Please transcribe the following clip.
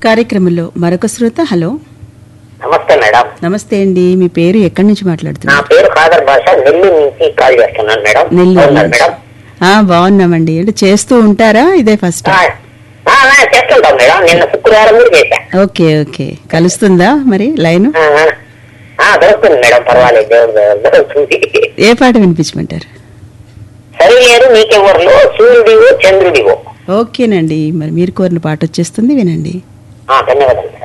కార్యక్రమంలో మరొక శ్రోత హలో నమస్తే మేడం నమస్తే అండి మీ పేరు ఎక్కడి నుంచి నా మాట్లాడుతున్నారు పేరు ఖాదర్ భాష నెల్లూరు నుంచి కాల్ చేస్తున్నాను మేడం నెల్లూరు బాగున్నారు నుంచి. మేడం ఆ, బాగున్నామండి అంటే చేస్తూ ఉంటారా ఇదే ఫస్ట్ ఆ, ఆ, ఆ, చేస్తుంటాం మేడం నిన్న శుక్రవారం కూడా చేశా ఓకే ఓకే కలుస్తుందా మరి లైన్ ఆ, ఆ. ఆ, దొరుకుతుంది మేడం పర్వాలేదు దేవుడు దయ- దొరుకుతుంది ఏ పాట వినిపించమంటారు సరిలేరు నీకెవరిలో సూర్యుడివో చంద్రుడివో ఓకేనండి మరి మీరు కోరిన పాట వచ్చేస్తుంది వినండి ఆ, ధన్యవాదాలు